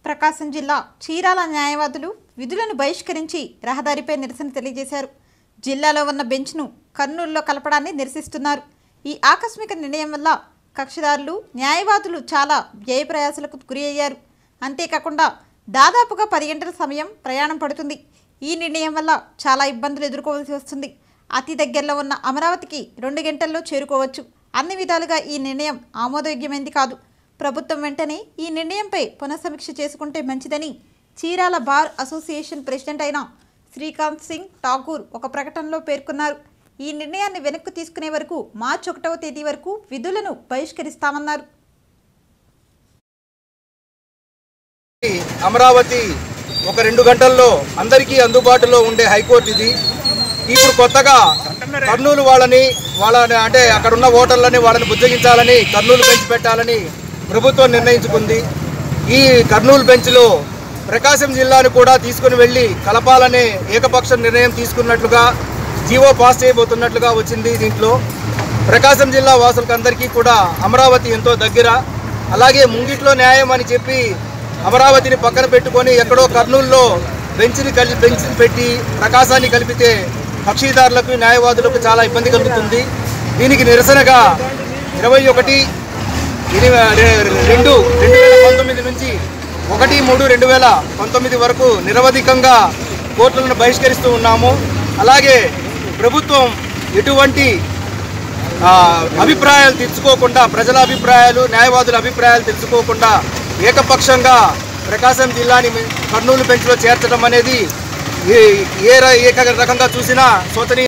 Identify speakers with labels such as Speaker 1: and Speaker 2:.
Speaker 1: ప్రకాశం జిల్లా చీరాల న్యాయవాదులు విధులను బహిష్కరించి రహదారిపై నిరసన తెలియజేశారు జిల్లాలో ఉన్న బెంచ్ను కర్నూలులో కలపడాన్ని నిరసిస్తున్నారు ఈ ఆకస్మిక నిర్ణయం వల్ల కక్షిదారులు న్యాయవాదులు చాలా వ్యయప్రయాసాలకు గురి అయ్యారు అంతేకాకుండా దాదాపుగా పది గంటల సమయం ప్రయాణం పడుతుంది ఈ నిర్ణయం వల్ల చాలా ఇబ్బందులు ఎదుర్కోవాల్సి వస్తుంది అతి దగ్గరలో ఉన్న అమరావతికి రెండు గంటల్లో చేరుకోవచ్చు అన్ని విధాలుగా ఈ నిర్ణయం ఆమోదయోగ్యమైంది కాదు ప్రభుత్వం వెంటనే ఈ నిర్ణయంపై పునఃసమీక్ష చేసుకుంటే మంచిదని చీరాల బార్ అసోసియేషన్ ప్రెసిడెంట్ అయిన శ్రీకాంత్ సింగ్ ఠాకూర్ ఒక ప్రకటనలో పేర్కొన్నారు ఈ నిర్ణయాన్ని వెనక్కు తీసుకునే వరకు మార్చి ఒకటవ తేదీ వరకు విధులను బహిష్కరిస్తామన్నారు
Speaker 2: అమరావతి ఒక రెండు గంటల్లో అందరికీ అందుబాటులో ఉండే హైకోర్టు ఇది ఇప్పుడు కొత్తగా కర్నూలు వాళ్ళని వాళ్ళని అంటే అక్కడ ఉన్న ఓటర్లని వాళ్ళని బుజ్జగించాలని కర్నూలు బెంచ్ పెట్టాలని ప్రభుత్వం నిర్ణయించుకుంది ఈ కర్నూలు బెంచ్లో ప్రకాశం జిల్లాను కూడా తీసుకుని వెళ్ళి కలపాలనే ఏకపక్ష నిర్ణయం తీసుకున్నట్లుగా జీవో పాస్ చేయబోతున్నట్లుగా వచ్చింది దీంట్లో ప్రకాశం జిల్లా వాసులకు అందరికీ కూడా అమరావతి ఎంతో దగ్గర అలాగే ముంగిట్లో న్యాయం అని చెప్పి అమరావతిని పక్కన పెట్టుకొని ఎక్కడో కర్నూలులో బెంచ్ని కలి బెంచ్ని పెట్టి ప్రకాశాన్ని కలిపితే కక్షిదారులకు న్యాయవాదులకు చాలా ఇబ్బంది కలుగుతుంది దీనికి నిరసనగా ఇరవై ఒకటి ఇది రె- రెండు రెండు వేల పంతొమ్మిది నుంచి ఒకటి మూడు రెండు వేల పంతొమ్మిది వరకు నిరవధికంగా కోర్టులను బహిష్కరిస్తూ ఉన్నాము అలాగే ప్రభుత్వం ఎటువంటి ఆ, అభిప్రాయాలు తెచ్చుకోకుండా ప్రజల అభిప్రాయాలు న్యాయవాదుల అభిప్రాయాలు తెచ్చుకోకుండా ఏకపక్షంగా ప్రకాశం జిల్లాని కర్నూలు బెంచ్లో చేర్చడం అనేది ఏ ఏ ర- ఏ రకంగా చూసినా శోచనీయ